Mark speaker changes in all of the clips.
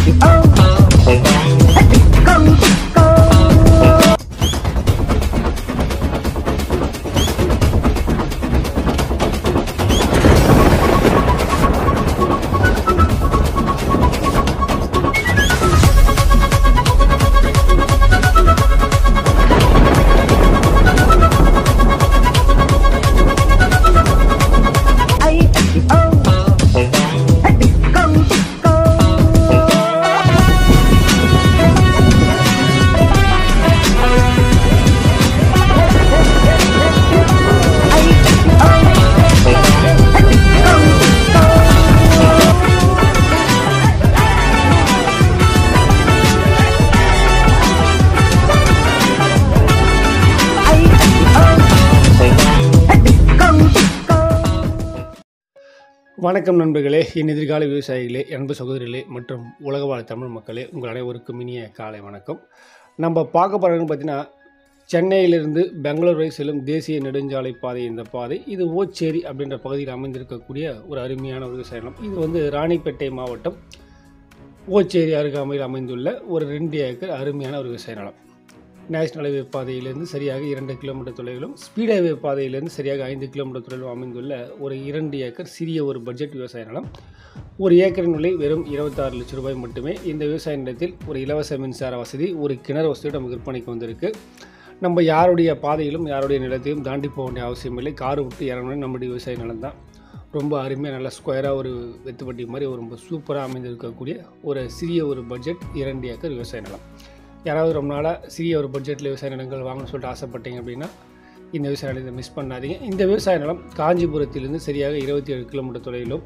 Speaker 1: வணக்கம் நண்பர்களே என் எதிர்கால விவசாயிகளே அன்பு சகோதரிகளே மற்றும் உலக வாழ் தமிழ் மக்களே உங்கள் அனைவருக்கும் இனிய காலை வணக்கம் நம்ம பார்க்க போகிறோம்னு பார்த்தீங்கன்னா சென்னையிலிருந்து பெங்களூர் வரை செல்லும் தேசிய நெடுஞ்சாலை பாதை இந்த பாதை இது ஓச்சேரி அப்படின்ற பகுதியில் அமைந்திருக்கக்கூடிய ஒரு அருமையான ஒரு விவசாய நிலம் இது வந்து ராணிப்பேட்டை மாவட்டம் ஓச்சேரி அருகாமையில் அமைந்துள்ள ஒரு ரெண்டு ஏக்கர் அருமையான ஒரு விவசாய நிலம் நேஷனல் ஹைவே பாதையிலிருந்து சரியாக இரண்டு கிலோமீட்டர் தொலைவிலும் ஸ்பீட் ஹைவே பாதையிலிருந்து சரியாக ஐந்து கிலோமீட்டர் தொலைவிலும் அமைந்துள்ள ஒரு இரண்டு ஏக்கர் சிறிய ஒரு பட்ஜெட் விவசாய நிலம் ஒரு ஏக்கரின் விலை வெறும் இருபத்தாறு லட்சம் ரூபாய் மட்டுமே இந்த விவசாய நிலத்தில் ஒரு இலவச மின்சார வசதி ஒரு கிணறு வசதியோடு நமக்கு விற்பனைக்கு வந்திருக்கு நம்ம யாருடைய பாதையிலும் யாருடைய நிலத்தையும் தாண்டி போக வேண்டிய அவசியம் இல்லை கார் விட்டு இறங்கணும் நம்முடைய விவசாய நிலம் தான் ரொம்ப அருமையாக நல்லா ஸ்கொயராக ஒரு வெத்துப்பட்டி மாதிரி ஒரு ரொம்ப சூப்பராக அமைந்திருக்கக்கூடிய ஒரு சிறிய ஒரு பட்ஜெட் இரண்டு ஏக்கர் விவசாய நிலம் யாராவது ரொம்ப நாளாக சிறிய ஒரு பட்ஜெட்டில் விவசாய நிலங்கள் வாங்கணும்னு சொல்லிட்டு ஆசைப்பட்டீங்க அப்படின்னா இந்த விவசாய நிலத்தை மிஸ் பண்ணாதீங்க இந்த விவசாய நிலம் காஞ்சிபுரத்திலிருந்து சரியாக இருபத்தி ஏழு கிலோமீட்டர் தொலைவிலும்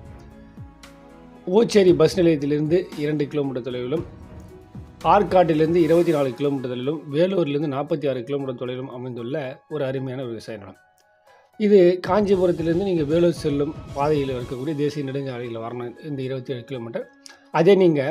Speaker 1: ஓச்சேரி பஸ் நிலையத்திலிருந்து இரண்டு கிலோமீட்டர் தொலைவிலும் ஆற்காட்டிலிருந்து இருபத்தி நாலு கிலோமீட்டர் தொலைவிலும் வேலூரிலிருந்து நாற்பத்தி ஆறு கிலோமீட்டர் தொலைவிலும் அமைந்துள்ள ஒரு அருமையான விவசாய நிலம் இது காஞ்சிபுரத்திலிருந்து நீங்கள் வேலூர் செல்லும் பாதையில் இருக்கக்கூடிய தேசிய நெடுஞ்சாலையில் வரணும் இந்த இருபத்தி ஏழு கிலோமீட்டர் அதே நீங்கள்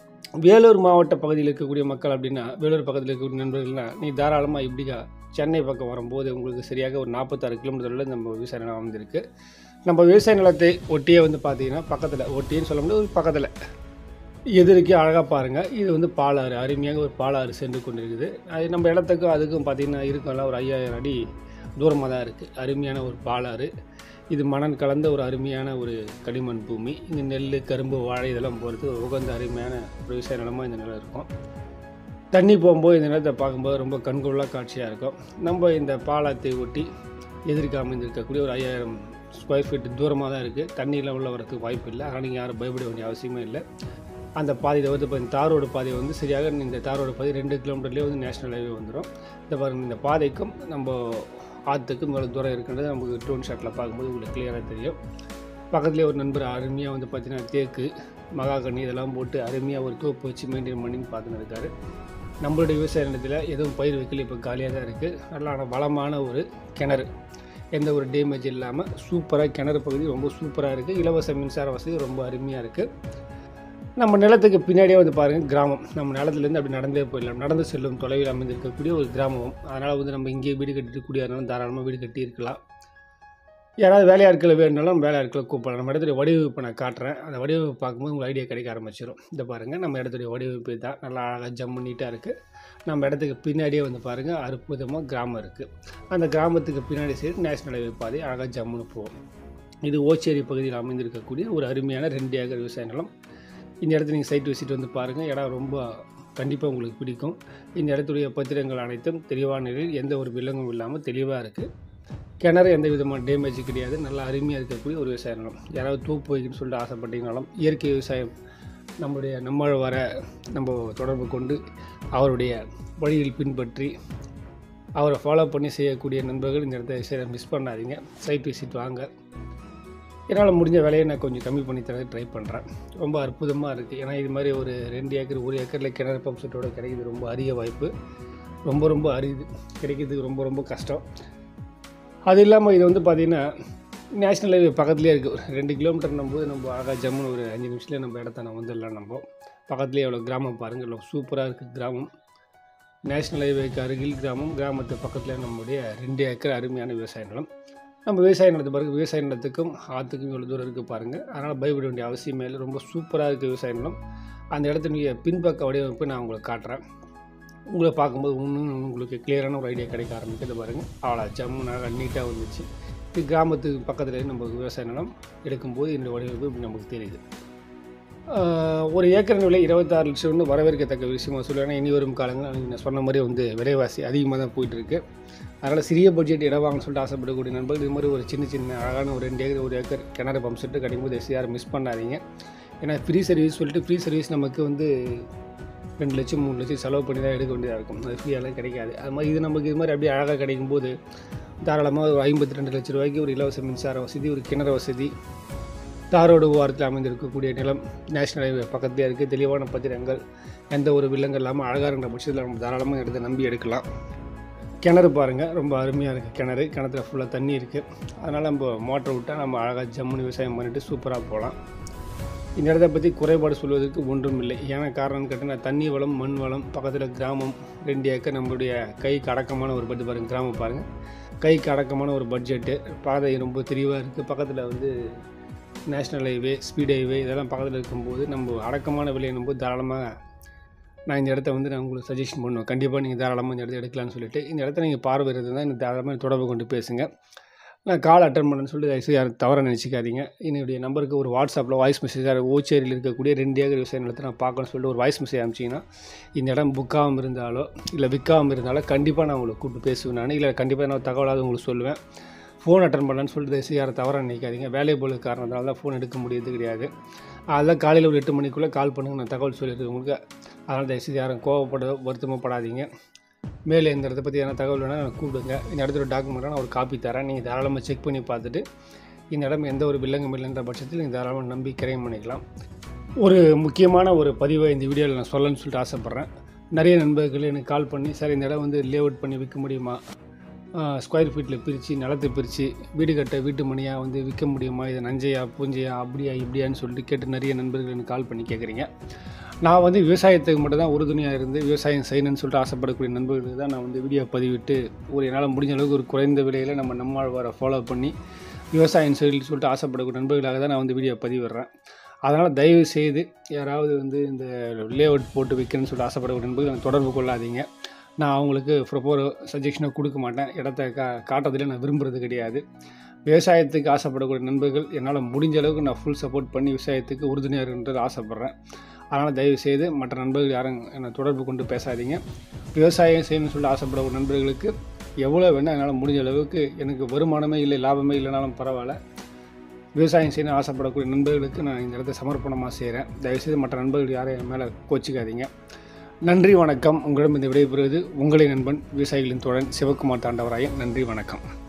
Speaker 1: வேலூர் மாவட்ட பகுதியில் இருக்கக்கூடிய மக்கள் அப்படின்னா வேலூர் பக்கத்தில் இருக்கக்கூடிய நண்பர்கள்னா நீ தாராளமாக இப்படிக்கா சென்னை பக்கம் வரும்போது உங்களுக்கு சரியாக ஒரு நாற்பத்தாறு கிலோமீட்டரில் நம்ம விவசாய நிலம் அமைந்திருக்கு நம்ம விவசாய நிலத்தை ஒட்டியே வந்து பார்த்தீங்கன்னா பக்கத்தில் ஒட்டின்னு சொல்ல முடியாது ஒரு பக்கத்தில் எதிர்க்கே அழகாக பாருங்கள் இது வந்து பாலாறு அருமையாக ஒரு பாலாறு சென்று கொண்டிருக்குது அது நம்ம இடத்துக்கும் அதுக்கும் பார்த்திங்கன்னா இருக்கும்ல ஒரு ஐயாயிரம் அடி தூரமாக தான் இருக்குது அருமையான ஒரு பாலாறு இது மணல் கலந்த ஒரு அருமையான ஒரு களிமண் பூமி இங்கே நெல் கரும்பு வாழை இதெல்லாம் போகிறது ஒரு உகந்த அருமையான ஒரு விவசாய நிலமாக இந்த நிலம் இருக்கும் தண்ணி போகும்போது இந்த நிலத்தை பார்க்கும்போது ரொம்ப கண்கொள்ளாக காட்சியாக இருக்கும் நம்ம இந்த பாலத்தை ஒட்டி எதிர்க்க அமைந்திருக்கக்கூடிய ஒரு ஐயாயிரம் ஸ்கொயர் ஃபீட் தூரமாக தான் இருக்குது தண்ணியில் உள்ள வரதுக்கு வாய்ப்பு இல்லை ஆனால் நீங்கள் யாரும் பயப்பட வேண்டிய அவசியமே இல்லை அந்த பாதையில் வந்து இப்போ இந்த தார் ரோடு பாதை வந்து சரியாக இந்த தார் ரோடு பாதை ரெண்டு கிலோமீட்டர்லேயே வந்து நேஷனல் ஹைவே வந்துடும் இந்த பாருங்க இந்த பாதைக்கும் நம்ம ஆற்றுக்கும் இவ்வளோ தூரம் இருக்கின்றது நமக்கு ட்ரோன் ஷாட்டில் பார்க்கும்போது உங்களுக்கு கிளியராக தெரியும் பக்கத்துலேயே ஒரு நண்பர் அருமையாக வந்து பார்த்தீங்கன்னா தேக்கு மகாகனி இதெல்லாம் போட்டு அருமையாக ஒரு தோப்பு வச்சு மெயின்டைன் பண்ணின்னு பார்த்துன்னு இருக்காரு நம்மளுடைய விவசாய நிலத்தில் எதுவும் பயிர் வைக்கல இப்போ காலியாக தான் இருக்குது நல்லா வளமான ஒரு கிணறு எந்த ஒரு டேமேஜ் இல்லாமல் சூப்பராக கிணறு பகுதி ரொம்ப சூப்பராக இருக்குது இலவச மின்சார வசதி ரொம்ப அருமையாக இருக்குது நம்ம நிலத்துக்கு பின்னாடியே வந்து பாருங்கள் கிராமம் நம்ம நிலத்துலேருந்து அப்படி நடந்தே போயிடலாம் நடந்து செல்லும் தொலைவில் அமைந்திருக்கக்கூடிய ஒரு கிராமம் அதனால் வந்து நம்ம இங்கேயே வீடு கட்டிட்டு கூடியதுனால தாராளமாக வீடு கட்டி இருக்கலாம் யாராவது வேலையாட்களை வேணுனாலும் வேலையாட்களை கூப்பிடலாம் நம்ம இடத்துடைய வடிவமைப்பை நான் காட்டுறேன் அந்த வடிவமைப்பு பார்க்கும்போது உங்களுக்கு ஐடியா கிடைக்க ஆரம்பிச்சிடும் இந்த பாருங்கள் நம்ம இடத்துடைய வடிவமைப்பு தான் நல்லா அழகாக ஜம்மு நீட்டாக இருக்குது நம்ம இடத்துக்கு பின்னாடியே வந்து பாருங்கள் அற்புதமாக கிராமம் இருக்குது அந்த கிராமத்துக்கு பின்னாடி சைடு நேஷனல் ஹைவே பாதை அழகாக ஜம்முன்னு போகும் இது ஓச்சேரி பகுதியில் அமைந்திருக்கக்கூடிய ஒரு அருமையான ரெண்டு ஏக்கர் விவசாய நிலம் இந்த இடத்துல நீங்கள் சைட் விசிட் வந்து பாருங்கள் இடம் ரொம்ப கண்டிப்பாக உங்களுக்கு பிடிக்கும் இந்த இடத்துடைய பத்திரங்கள் அனைத்தும் தெளிவான நிலையில் எந்த ஒரு வில்லங்கும் இல்லாமல் தெளிவாக இருக்குது கிணறு எந்த விதமான டேமேஜ் கிடையாது நல்லா அருமையாக இருக்கக்கூடிய ஒரு விவசாய நிலம் யாராவது தூப்பு வைக்கணும்னு சொல்லிட்டு ஆசைப்பட்டீங்கனாலும் இயற்கை விவசாயம் நம்முடைய நம்ம வர நம்ம தொடர்பு கொண்டு அவருடைய வழியில் பின்பற்றி அவரை ஃபாலோ பண்ணி செய்யக்கூடிய நண்பர்கள் இந்த இடத்த சரி மிஸ் பண்ணாதீங்க சைட் விசிட் வாங்க என்னால் முடிஞ்ச வேலையை நான் கொஞ்சம் கம்மி பண்ணி தரது ட்ரை பண்ணுறேன் ரொம்ப அற்புதமாக இருக்குது ஏன்னா இது மாதிரி ஒரு ரெண்டு ஏக்கர் ஒரு ஏக்கரில் கிணறு பம்ப் செட்டோட கிடைக்குது ரொம்ப அரிய வாய்ப்பு ரொம்ப ரொம்ப அரிது கிடைக்கிறதுக்கு ரொம்ப ரொம்ப கஷ்டம் அது இல்லாமல் இது வந்து பார்த்திங்கன்னா நேஷ்னல் ஹைவே பக்கத்துலேயே இருக்குது ஒரு ரெண்டு கிலோமீட்டர் போது நம்ம அழகாக ஜம்முன்னு ஒரு அஞ்சு நிமிஷத்துலேயே நம்ம இடத்த நான் வந்துடலாம் நம்ம பக்கத்துலேயே எவ்வளோ கிராமம் பாருங்கள் எவ்வளோ சூப்பராக இருக்குது கிராமம் நேஷ்னல் ஹைவேக்கு அருகில் கிராமம் கிராமத்து பக்கத்தில் நம்முடைய ரெண்டு ஏக்கர் அருமையான விவசாய நிலம் நம்ம விவசாய நிலத்து பாருங்கள் விவசாய நிலத்துக்கும் ஆற்றுக்கும் இவ்வளோ தூரம் இருக்குது பாருங்கள் அதனால் பயப்பட வேண்டிய அவசியமே இல்லை ரொம்ப சூப்பராக இருக்குது விவசாய நிலம் அந்த இடத்துடைய பின்பக்க வடிவமைப்பை நான் உங்களுக்கு காட்டுறேன் உங்களை பார்க்கும்போது இன்னும் உங்களுக்கு கிளியரான ஒரு ஐடியா கிடைக்க ஆரம்பிக்குது பாருங்கள் அவ்வளோ ஜம்மு நகை நீட்டாக வந்துச்சு இது கிராமத்துக்கு பக்கத்தில் நம்ம விவசாய நிலம் எடுக்கும்போது இந்த வடிவமைப்பு இப்படி நமக்கு தெரியுது ஆஹ் ஒரு ஏக்கர் விலை இருபத்தாறு லட்சம் வந்து வரவேற்கத்தக்க விஷயமா சொல்லுவேன் இனி வரும் காலங்கள் நான் சொன்ன மாதிரி வந்து விலைவாசி அதிகமாக தான் போயிட்டு இருக்கு அதனால் சிறிய பட்ஜெட் இடம் வாங்கன்னு சொல்லிட்டு ஆசைப்படக்கூடிய நண்பர்கள் இது மாதிரி ஒரு சின்ன சின்ன அழகான ஒரு ரெண்டு ஏக்கர் ஒரு ஏக்கர் கிணறு பம்ப் செட்டு கிடைக்கும்போது யாரும் மிஸ் பண்ணாதீங்க ஏன்னா ஃப்ரீ சர்வீஸ் சொல்லிட்டு ஃப்ரீ சர்வீஸ் நமக்கு வந்து ரெண்டு லட்சம் மூணு லட்சம் செலவு பண்ணி தான் எடுக்க வேண்டியதாக இருக்கும் அது ஃப்ரீயெல்லாம் கிடைக்காது அது மாதிரி இது நமக்கு இது மாதிரி அப்படியே அழகாக கிடைக்கும் போது தாராளமாக ஒரு ஐம்பத்தி ரெண்டு லட்ச ரூபாய்க்கு ஒரு இலவச மின்சார வசதி ஒரு கிணறு வசதி தாரோடு ஓரத்தில் அமைந்திருக்கக்கூடிய நிலம் நேஷனல் ஹைவே பக்கத்துலேயே இருக்குது தெளிவான பத்திரங்கள் எந்த ஒரு வில்லங்கள் இல்லாமல் அழகாக இருக்கிற பட்சத்தில் நம்ம தாராளமாக எடுத்து நம்பி எடுக்கலாம் கிணறு பாருங்கள் ரொம்ப அருமையாக இருக்குது கிணறு கிணத்துல ஃபுல்லாக தண்ணி இருக்குது அதனால் நம்ம மோட்டர் விட்டால் நம்ம அழகாக ஜம்முன்னு விவசாயம் பண்ணிவிட்டு சூப்பராக போகலாம் இந்த இடத்த பற்றி குறைபாடு சொல்வதற்கு ஒன்றும் இல்லை ஏன்னா காரணம்னு கேட்டால் தண்ணி வளம் மண் வளம் பக்கத்தில் கிராமம் ரெண்டு ஏக்கர் நம்மளுடைய கைக்கு அடக்கமான ஒரு பட்ஜெட் பாருங்கள் கிராமம் பாருங்கள் கைக்கு அடக்கமான ஒரு பட்ஜெட்டு பாதை ரொம்ப தெளிவாக இருக்குது பக்கத்தில் வந்து நேஷ்னல் ஹைவே ஸ்பீட் ஹைவே இதெல்லாம் பக்கத்தில் இருக்கும்போது நம்ம அடக்கமான விலையினும் போது தாராளமாக நான் இந்த இடத்த வந்து நான் உங்களுக்கு சஜஷன் பண்ணுவேன் கண்டிப்பாக நீங்கள் தாராளமாக இந்த இடத்த எடுக்கலாம்னு சொல்லிட்டு இந்த இடத்த நீங்கள் பார்வை இருந்தால் எனக்கு தாராளமாக தொடர்பு கொண்டு பேசுங்க நான் கால் அட்டன் பண்ணேன்னு சொல்லிட்டு தயவுசெய்து யாரும் தவறாக நினச்சிக்காதீங்க என்னுடைய நம்பருக்கு ஒரு வாட்ஸ்அப்பில் வாய்ஸ் மெசேஜ் ஓச்சேரியில் இருக்கக்கூடிய ரெண்டு ஏக்கர் விவசாய நிலத்தை நான் பார்க்கணும்னு சொல்லிட்டு ஒரு வாய்ஸ் மெசேஜ் அனுப்பிச்சிங்கன்னா இந்த இடம் புக்காகாமல் இருந்தாலோ இல்லை விற்காமல் இருந்தாலோ கண்டிப்பாக நான் உங்களை கூப்பிட்டு பேசுவேன் நான் இல்லை கண்டிப்பாக நான் தகவலாவது உங்களுக்கு சொல்லுவேன் ஃபோன் அட்டன் பண்ணலான்னு சொல்லிட்டு தயவுசெய்து யாரும் தவறாக நினைக்காதீங்க வேலை போல காரணத்தால தான் ஃபோன் எடுக்க முடியாது கிடையாது அதெல்லாம் காலையில் ஒரு எட்டு மணிக்குள்ளே கால் பண்ணுங்க நான் தகவல் சொல்லிடுறேன் உங்களுக்கு அதனால் தயவுசெய்து யாரும் கோவப்பட வருத்தமாக படாதீங்க மேலே இந்த இடத்த பற்றி எதனா தகவல் வேணால் கூப்பிடுங்க இந்த இடத்துல டாக்குமெண்ட்டாக நான் ஒரு காப்பி தரேன் நீங்கள் தாராளமாக செக் பண்ணி பார்த்துட்டு இந்த இடம் எந்த ஒரு வில்லங்கம் இல்லைன்ற பட்சத்தில் நீங்கள் தாராளமாக நம்பி கிரைம் பண்ணிக்கலாம் ஒரு முக்கியமான ஒரு பதிவை இந்த வீடியோவில் நான் சொல்லணும்னு சொல்லிட்டு ஆசைப்பட்றேன் நிறைய நண்பர்கள் எனக்கு கால் பண்ணி சார் இந்த இடம் வந்து லே அவுட் பண்ணி விற்க முடியுமா ஸ்கொயர் ஃபீட்டில் பிரித்து நிலத்தை பிரித்து வீடு கட்ட வீட்டு மணியாக வந்து விற்க முடியுமா இது நஞ்சையா பூஞ்சையா அப்படியா இப்படியான்னு சொல்லிட்டு கேட்டு நிறைய நண்பர்கள் எனக்கு கால் பண்ணி கேட்குறீங்க நான் வந்து விவசாயத்துக்கு மட்டும் தான் உறுதுணையாக இருந்து விவசாயம் செய்யணும்னு சொல்லிட்டு ஆசைப்படக்கூடிய நண்பர்களுக்கு தான் நான் வந்து வீடியோ பதிவிட்டு ஒரு என்னால் முடிஞ்ச அளவுக்கு ஒரு குறைந்த விலையில் நம்ம நம்மாழ்வாரை ஃபாலோ பண்ணி விவசாயம் செய்யணும்னு சொல்லிட்டு ஆசைப்படக்கூடிய நண்பர்களாக தான் நான் வந்து வீடியோ பதிவிடுறேன் அதனால் தயவு செய்து யாராவது வந்து இந்த லே அவுட் போட்டு விற்கணும்னு சொல்லிட்டு ஆசைப்படக்கூடிய நண்பர்கள் எனக்கு தொடர்பு கொள்ளாதீங்க நான் அவங்களுக்கு ப்ரொப்போர் சஜஷனை கொடுக்க மாட்டேன் இடத்த கா காட்டுறதுல நான் விரும்புகிறது கிடையாது விவசாயத்துக்கு ஆசைப்படக்கூடிய நண்பர்கள் என்னால் முடிஞ்ச அளவுக்கு நான் ஃபுல் சப்போர்ட் பண்ணி விவசாயத்துக்கு உறுதுணையாக இருக்கின்றது ஆசைப்பட்றேன் அதனால் தயவு செய்து மற்ற நண்பர்கள் யாரும் என்னை தொடர்பு கொண்டு பேசாதீங்க விவசாயம் செய்யணும்னு சொல்லிட்டு ஆசைப்படக்கூடிய நண்பர்களுக்கு எவ்வளோ வேணால் என்னால் முடிஞ்ச அளவுக்கு எனக்கு வருமானமே இல்லை லாபமே இல்லைனாலும் பரவாயில்ல விவசாயம் செய்யணும் ஆசைப்படக்கூடிய நண்பர்களுக்கு நான் இந்த இடத்த சமர்ப்பணமாக செய்கிறேன் தயவுசெய்து மற்ற நண்பர்கள் யாரும் என் மேலே கோச்சிக்காதீங்க நன்றி வணக்கம் உங்களிடம் இந்த விடைபெறுவது உங்களின் நண்பன் விவசாயிகளின் தோழன் சிவகுமார் தாண்டவராயன் நன்றி வணக்கம்